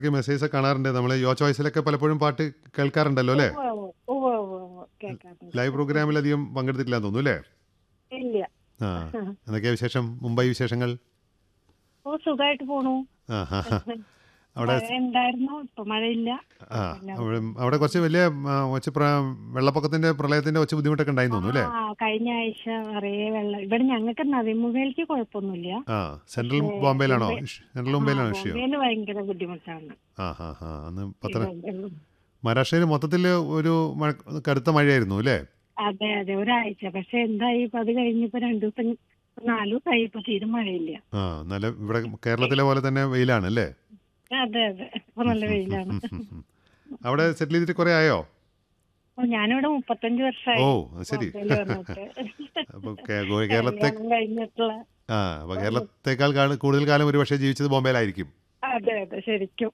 Message കാണാറുണ്ട് നമ്മൾ യോ ചോയ്സിലൊക്കെ പലപ്പോഴും പാട്ട് കേൾക്കാറുണ്ടല്ലോ അല്ലേ ഉവ്വ് ഉവ്വ് ഉവ്വ് ഉവ്വ് ഉവ്വ് കേൾക്കാറുണ്ട്. ലൈവ് പ്രോഗ്രാമിൽ അധികം പങ്കെടുത്തിട്ടില്ല തോന്നുന്നു അല്ലേ ഇല്ല ആ എന്തൊക്കെയാ വിശേഷം മുംബൈ വിശേഷങ്ങൾ ഓ സുഖമായിട്ട് പോണു ആ ഹാ ഹാ. അവിടെ മഴ ഉണ്ടായിരുന്നു ഇപ്പൊ മഴയില്ല ആ അവിടെ അവിടെ കുറച്ച് വലിയ ആ, കുറച്ച് പ്ര- വെള്ളപ്പൊക്കത്തിന്റെ പ്രളയത്തിന്റെ കുറച്ച് ബുദ്ധിമുട്ടൊക്കെ ഉണ്ടായി തോന്നുന്നു അല്ലേ ആ കഴിഞ്ഞ ആഴ്ച നിറയെ വെള്ളം ഇവിടെ ഞങ്ങൾക്ക് നദിമുഖയിലേക്ക് കുഴപ്പമൊന്നുമില്ല ആ സെൻട്രൽ ബോംബെയിലാണോ ഇഷ്- സെൻട്രൽ ബോംബെയിലാണോ ഇഷ്യൂ ബോംബെയില് ഭയങ്കര ബുദ്ധിമുട്ടാണ് ആ ഹാ ഹാ അന്ന് പത്ര വെള്ളം. മഹാരാഷ്ട്രയിൽ മൊത്തത്തിൽ ഒരു മഴ കടുത്ത മഴയായിരുന്നു അല്ലേ അതെ അതെ ഒരാഴ്ച പക്ഷെ എന്തായി ഇപ്പൊ അത് കഴിഞ്ഞിപ്പോ രണ്ടു ദിവസം നാലു ദിവസമായി ഇപ്പൊ തീരെ മഴയില്ല ആ നല്ല ഇവിടെ കേരളത്തിലെ പോലെ തന്നെ വെയിലാണ് അല്ലേ അതെ അതെ ഇപ്പൊ നല്ല വെയിലാണ് ഉം, ഉം, ഉം. അവിടെ സെറ്റിൽ ചെയ്തിട്ട് കുറെ ആയോ ഓ, ഞാനിവിടെ മുപ്പത്തഞ്ച് വർഷമായി ഓ അത് ശരി ബോംബെയില് വന്നിട്ട്. അപ്പൊ കേ- ഗോ- കേരളത്തെ കല്യാണം കഴിഞ്ഞിട്ടുള്ള ആ അപ്പൊ കേരളത്തെക്കാൾ കാല- കൂടുതൽ കാലം ഒരു പക്ഷേ ജീവിച്ചത് ബോംബെയിലായിരിക്കും അതെ അതെ ശരിക്കും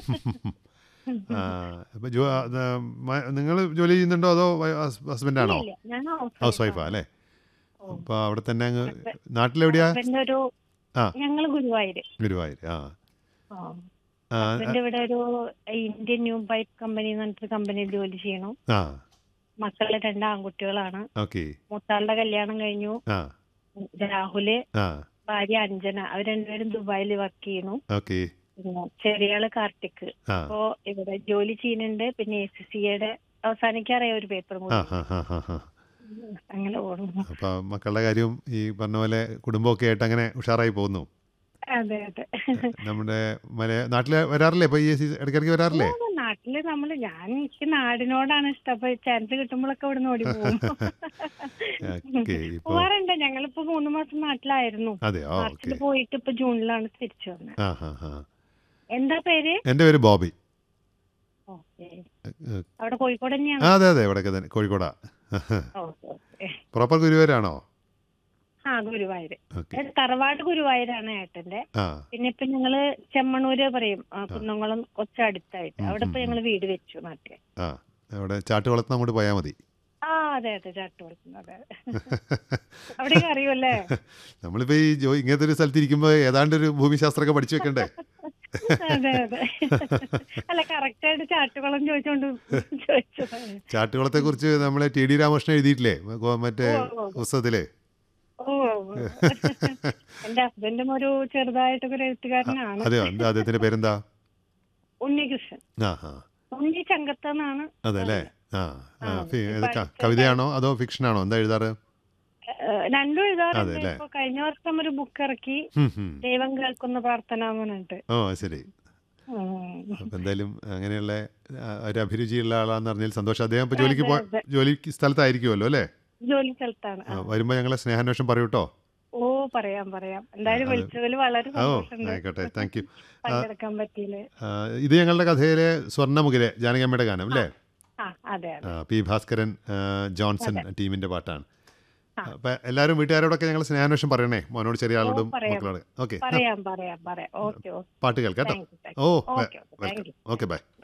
ആ അപ്പൊ നിങ്ങൾ ജോലി ചെയ്യുന്നുണ്ടോ അതോ ഹസ്ബൻഡ് ആണോ ഇല്ല, ഞാൻ ഹൗസ് വൈഫാ അല്ലേ അപ്പൊ അവിടെ തന്നെ അങ്ങ് നാട്ടിലെവിടെയാ ഹസ്ബൻഡ് ഒരു ആ. ഞങ്ങള് ഗുരുവായൂര് ഗുരുവായൂർ ആ ആ. ആ, ഹസ്ബൻഡ് ഇവിടെ ഒരു ഇന്ത്യൻ ന്യൂ ബൈക്ക് കമ്പനി എന്ന് പറഞ്ഞിട്ട് കമ്പനിയിൽ ജോലി ചെയ്യണു ആ മക്കള് രണ്ട് ആൺകുട്ടികളാണ് ഓക്കെ മൂത്താളുടെ കല്യാണം കഴിഞ്ഞു ആ രാഹുല് ആ ഭാര്യ അഞ്ജന അവർ രണ്ടുപേരും ദുബായിൽ വർക്ക് ചെയ്യണു ഓക്കെ പിന്നെ ചെറിയാള് കാർത്തിക് ആ അപ്പോ ഇവിടെ ജോലി ചെയ്യുന്നുണ്ട് പിന്നെ എസ് സി സിയുടെ അവസാനിക്കാറായ ഒരു പേപ്പർ ആ കൂടി ഹാ ഹാ ഹാ ഹാ അങ്ങനെ പോകണം അപ്പൊ മക്കളുടെ കാര്യം ഈ പറഞ്ഞ പോലെ കുടുംബമൊക്കെ ആയിട്ട് അങ്ങനെ ഉഷാറായി പോകുന്നു അതെ അതെ നമ്മുടെ മല നാട്ടിൽ വരാറില്ലേ ഇപ്പൊ ഈ സീസൺ ഇടയ്ക്കിടയ്ക്ക് വരാറില്ലേ ഓ, നാട്ടില് നമ്മള് ഞാൻ എനിക്ക് നാടിനോടാണ് ഇഷ്ടം അപ്പൊ ചാൻസ് കിട്ടുമ്പോഴൊക്കെ ഇവിടെ ഓടി പോകും ഓക്കെ ഇപ്പൊ പോവാറുണ്ട് ഞങ്ങളിപ്പോ മൂന്ന് മാസം നാട്ടിലായിരുന്നു അതെ ഓക്കെ മാർച്ചിൽ പോയിട്ട് ഇപ്പൊ ജൂണിലാണ് തിരിച്ചു വന്നത് ആ ഹാ ഹാ എന്താ പേര് എൻ്റെ പേര് ബോബി ഓക്കെ ഏ, അവിടെ കോഴിക്കോട് ആ തന്നെയാണ് അതെ അതെ ഇവിടെയൊക്കെ തന്നെ കോഴിക്കോടാ ഓക്കെ ഓക്കെ പ്രോപ്പർ ഗുരുവായൂരാണോ ആ ഗുരുവായൂര് ഓക്കെ ഏ, തറവാട് ഗുരുവായൂരാണ് ഏട്ടന്റെ ആ പിന്നെ ഇപ്പൊ ഞങ്ങള് ചെമ്മണ്ണൂര് പറയും ആ, കുന്നംകുളം കൊച്ചടുത്തായിട്ട് അവിടെ ഇപ്പൊ ഞങ്ങള് വീട് വെച്ചു നാട്ടില് ആ അവിടെ ചാട്ടുകുളത്ത് അങ്ങോട്ട് പോയാൽ മതി ആ അതെ അതെ ചാട്ടുകുളത്തുനിന്ന് അതെ അവിടെയൊക്കെ അറിയുമല്ലേ നമ്മളിപ്പോ ഈ ജോ ഇങ്ങനത്തെ ഒരു സ്ഥലത്ത് ഇരിക്കുമ്പോൾ ഏതാണ്ട് ഒരു ഭൂമിശാസ്ത്രമൊക്കെ പഠിച്ചു വെക്കണ്ടേ അതെ അതെ അല്ല കറക്റ്റ് ആയിട്ട് ചാട്ടുകുളം ചോദിച്ചോണ്ട് ചോദിച്ചതാണ് ചാട്ടുകുളത്തെ കുറിച്ച് നമ്മളെ ടി ഡി രാമകൃഷ്ണൻ എഴുതിയിട്ടില്ലേ ഗോ- മറ്റേ ഓ, ഓ, ഓ. പുസ്തകത്തില് ഓ ഓ. എന്റെ ഹസ്ബൻഡും ഒരു ചെറുതായിട്ടൊക്കെ ഒരു എഴുത്തുകാരനാണ് അതെയോ എന്താ അദ്ദേഹത്തിന്റെ പേരെന്താ ഉണ്ണികൃഷ്ണൻ ആ ആ ഉണ്ണി ചങ്കത്തെന്നാണ് അതെ അല്ലേ ആ ആ, ആ, ഫി- ഇത് ക- ഇപ്പൊ കവിതയാണോ അതോ ഫിക്ഷനാണോ എന്താ എഴുതാറ് ഏഹ് രണ്ടും എഴുതാറുണ്ട് അതെല്ലേ? ഇപ്പൊ കഴിഞ്ഞ വർഷം ഒരു ബുക്ക് ഇറക്കി ഹും, ഹും. ദൈവം കേൾക്കുന്ന പ്രാർത്ഥന എന്ന് പറഞ്ഞിട്ട് ഓ ശരി ഉം. അപ്പൊ എന്തായാലും അങ്ങനെയുള്ള ആ, ഒരു അഭിരുചിയുള്ള ആളാന്ന് പറഞ്ഞാൽ സന്തോഷം അദ്ദേഹം ഇപ്പൊ ജോലിക്ക് പോ അതെ, ജോലിക്ക് സ്ഥലത്തായിരിക്കുമല്ലോ അല്ലേ ജോലി സ്ഥലത്താണ് ആ, ആ. വരുമ്പോ ഞങ്ങളെ സ്നേഹാന്വേഷണം പറയൂ കേട്ടോ ഓ പറയാം പറയാം എന്തായാലും അത് വിളിച്ചതിൽ വളരെ ഓ സന്തോഷമുണ്ട് ആയിക്കോട്ടെ താങ്ക് യു പങ്കെടുക്കാൻ പറ്റിയില്ലേ ഇത് ഞങ്ങളുടെ കഥയിലെ സ്വർണ്ണമുഖിലെ ജാനകിയമ്മയുടെ ഗാനം അല്ലേ ആ അതെ അതെ ആ, പി ഭാസ്കരൻ ആ, ജോൺസൺ ടീമിന്റെ പാട്ടാണ് ആ. അപ്പൊ എല്ലാവരും വീട്ടുകാരോടൊക്കെ ഞങ്ങൾ സ്നേഹാന്വേഷണം പറയണേ മോനോട് ചെറിയ ആളോടും പറയാം. മക്കളോട് ഓക്കെ പറയാം പറയാം പറയാം ഓക്കെ ഓക്കെ പാട്ട് കേൾക്കാം കേട്ടോ താങ്ക് യു താങ്ക് ഓ you okay okay thank welcome you okay by